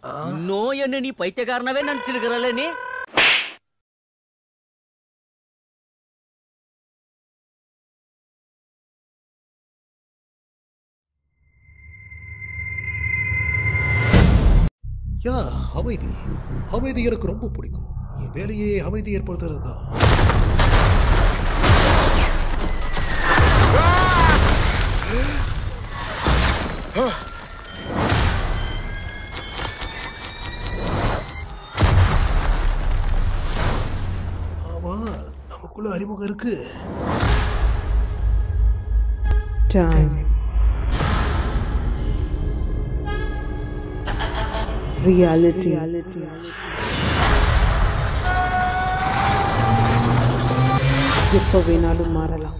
இன்னும் என்ன நீ பைத்தியக்காரனவே நினைச்சிருக்கிறல்ல நீ யா அமைதி அமைதி எனக்கு ரொம்ப பிடிக்கும் என் வேலையே அமைதி ஏற்படுத்துறது தான் ஆமா நமக்குள்ள அறிமுகம் இருக்கு Time. Reality. எப்போ வேணாலும் மாறலாம்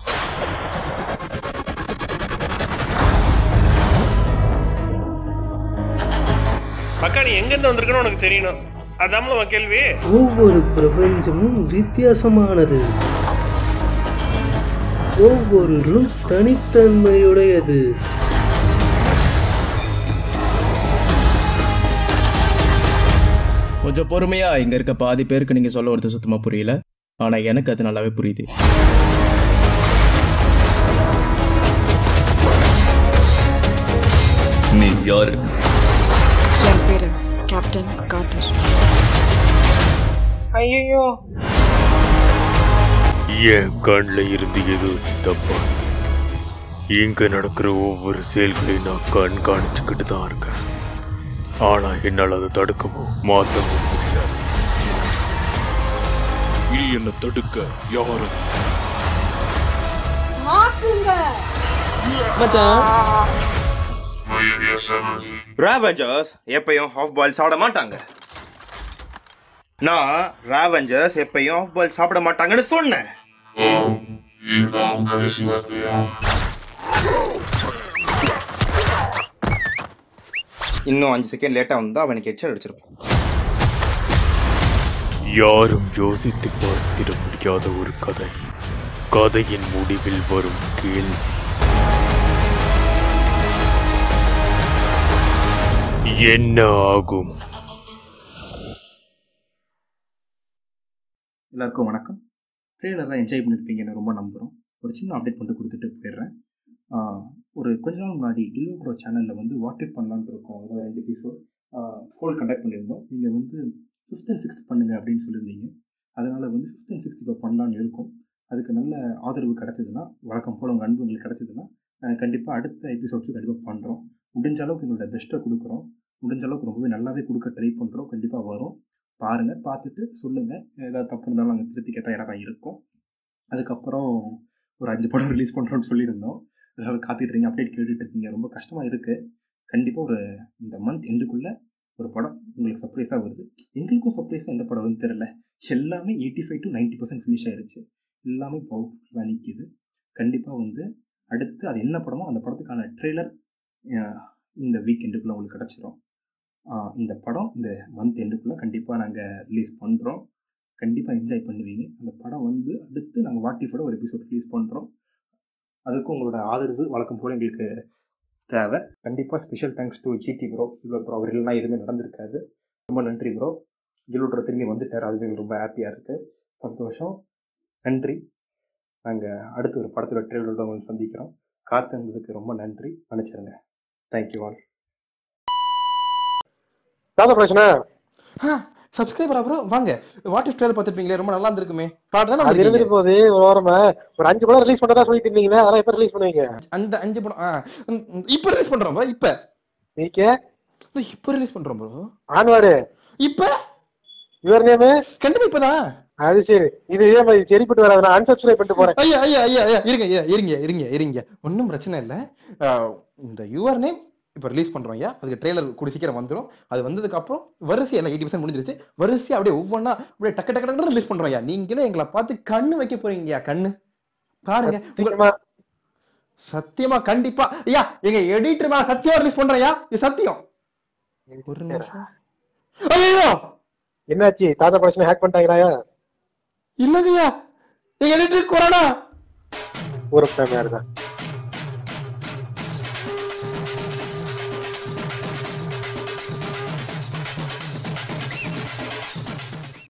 மக்கா நீ எங்கேருந்து வந்திருக்கன்னு உனக்கு தெரியணும் அதாமல உன் கேள்வி ஒவ்வொரு பிரபஞ்சமும் வித்தியாசமானது ஒவ்வொன்றும் தனித்தன்மையுடையது கொஞ்சம் பொறுமையா இங்க இருக்க பாதி பேருக்கு நீங்க சொல்ல வரது சுத்தமா புரியல ஆனா எனக்கு அது நல்லாவே புரியுது நீ யாரு என் பேரு கேப்டன் கார்டர் ஐயோ என் கண்ணில் இருந்து எது தப்பா இங்க நடக்கிற ஒவ்வொரு செயல்களையும் நான் கண்காணிச்சுக்கிட்டு தான் இருக்கேன் ஆனா என்னால் அதை தடுக்கவோ மாற்றவோ முடியாது நீ என்ன தடுக்க யாரு ராவெஞ்சர்ஸ் எப்பயும் ஆஃப் பால் சாப்பிட மாட்டாங்க நான் ராவெஞ்சர்ஸ் எப்பயும் ஆஃப் பால் சாப்பிட மாட்டாங்கன்னு சொன்னேன் இன்னும் அஞ்சு செகண்ட் லேட்டா வந்தா அவனுக்கு எச்சல் அடிச்சிருப்போம் யாரும் யோசித்து பார்த்திட முடியாத ஒரு கதை கதையின் முடிவில் வரும் கேள்வி என்ன ஆகும் எல்லாருக்கும் வணக்கம் ட்ரெயிலர்லாம் என்ஜாய் பண்ணியிருப்பீங்கன்னு ரொம்ப நம்புகிறோம் ஒரு சின்ன அப்டேட் மட்டும் கொடுத்துட்டு போயிடுறேன் ஆஹ் ஒரு கொஞ்ச நாள் முன்னாடி கில்வோ சேனலில் வந்து வாட் இஃப் பண்ணலான்னு இருக்கோம் அதாவது ரெண்டு எபிசோட் ஸ்கோல் கண்டக்ட் பண்ணியிருந்தோம் நீங்கள் வந்து ஃபிஃப்த் அண்ட் சிக்ஸ்த் பண்ணுங்க அப்படின்னு சொல்லியிருந்தீங்க அதனால் வந்து ஃபிஃப்த் அண்ட் சிக்ஸ்த் இப்போ பண்ணலான்னு இருக்கோம் அதுக்கு நல்ல ஆதரவு கிடைச்சதுன்னா வழக்கம் போல் உங்கள் அன்பு உங்களுக்கு கிடைச்சதுன்னா கண்டிப்பாக அடுத்த எபிசோட்ஸும் கண்டிப்பாக பண்ணுறோம் முடிஞ்ச அளவுக்கு எங்களோட பெஸ்ட்டை கொடுக்குறோம் முடிஞ்ச அளவுக்கு ரொம்பவே நல்லாவே கொடுக்க ட்ரை பண்ணுறோம் கண்டிப்பாக வரும் பாருங்கள் பார்த்துட்டு சொல்லுங்கள் ஏதாவது தப்பு இருந்தாலும் நாங்கள் திருத்திக்க தயாராக தான் இருக்கோம் அதுக்கப்புறம் ஒரு அஞ்சு படம் ரிலீஸ் பண்ணுறோம்னு சொல்லியிருந்தோம் எல்லாரும் காத்துட்டு இருக்கீங்க அப்டேட் கேட்டுட்டு இருக்கீங்க ரொம்ப கஷ்டமாக இருக்குது கண்டிப்பாக ஒரு இந்த மந்த் எண்டுக்குள்ளே ஒரு படம் உங்களுக்கு சர்ப்ரைஸாக வருது எங்களுக்கும் சர்ப்ரைஸாக எந்த படம் வந்து தெரில எல்லாமே eighty five to ninety percent finish ஆயிருச்சு எல்லாமே பவர்ஃபுல்லாக நிற்கிது கண்டிப்பாக வந்து அடுத்து அது என்ன படமோ அந்த படத்துக்கான ட்ரெய்லர் இந்த வீக் எண்டுக்குள்ளே உங்களுக்கு கிடச்சிரும் ஆஹ் இந்த படம் இந்த மந்த் எண்டுக்குள்ளே கண்டிப்பாக நாங்கள் ரிலீஸ் பண்ணுறோம் கண்டிப்பாக என்ஜாய் பண்ணுவீங்க அந்த படம் வந்து அடுத்து நாங்கள் வாட்டிஃபோட ஒரு எபிசோட் ரிலீஸ் பண்ணுறோம் அதுக்கும் உங்களோட ஆதரவு வழக்கம் போல் எங்களுக்கு தேவை கண்டிப்பாக special thanks to GD bro இவ்வளோ ப்ரோ அவர் இல்லைனா எதுவுமே நடந்திருக்காது ரொம்ப நன்றி ப்ரோ இவ்வளோ திரும்பி வந்துட்டார் அதுவே எங்களுக்கு ரொம்ப ஹாப்பியாக இருக்குது சந்தோஷம் நன்றி நாங்கள் அடுத்து ஒரு படத்தோட ட்ரெயிலரோட உங்களை சந்திக்கிறோம் காத்திருந்ததுக்கு ரொம்ப நன்றி நினச்சிருங்க தேங்க்யூ ஆல் தாத்தா பிரச்சனை சப்ஸ்கிரைபர் அப்புறம் வாங்க வாட் இஃப் ட்ரெயில் பார்த்துருப்பீங்களே ரொம்ப நல்லா இருந்திருக்குமே பாட்டு அது தானே இருந்துட்டு போகுது ஒரு வாரமா ஒரு அஞ்சு படம் ரிலீஸ் பண்ணதா சொல்லிட்டு இருந்தீங்களே அதெல்லாம் எப்ப ரிலீஸ் பண்ணுவீங்க அந்த அஞ்சு படம் ஆ, ம், ம், இப்ப ரிலீஸ் பண்றோம் bro, இப்ப நீக்கே இப்ப ரிலீஸ் பண்றோம் ப்ரோ ஆன்வாரு இப்ப யுவர் நேம் கண்டிப்பா இப்பதான் அது சரி இது இதே மாதிரி சரிப்பட்டு வராது நான் அன்சப்ஸ்கிரைப் பண்ணிட்டு போறேன் ஐயா ஐயா ஐயா ஐயா இருங்க ஐயா இருங்க இருங்க இருங்க ஒன்றும் பிரச்சனை இல்லை இந்த யுவர் நேம் இப்போ ரிலீஸ் பண்றோம் ஐயா அதுக்கு ட்ரெய்லர் கூடி சீக்கிரம் வந்துடும் அது வந்ததுக்கு அப்புறம் வரிசை எல்லாம் எயிட்டி பர்சன்ட் முடிஞ்சிருச்சு வரிசை அப்படியே ஒவ்வொன்றா அப்படியே டக்கு டக்கு டக்கு ரிலீஸ் பண்றோம் ஐயா நீங்களே எங்களை பார்த்து கண்ணு வைக்க போறீங்க ஐயா கண்ணு பாருங்க உங்க- சத்தியமா கண்டிப்பா ஐயா எங்க எடிட்டர் மேல சத்தியமா ரிலீஸ் பண்றேன் ஐயா இது சத்தியம் ஒரு நிமிஷம் ஐயோ என்னாச்சு தாத்தா பிரச்சனை ஹேக் பண்ணிட்டாங்களா இல்லங்கய்யா எங்க எடிட்டர் கொரோனா ஒரு டைம் யாருதான்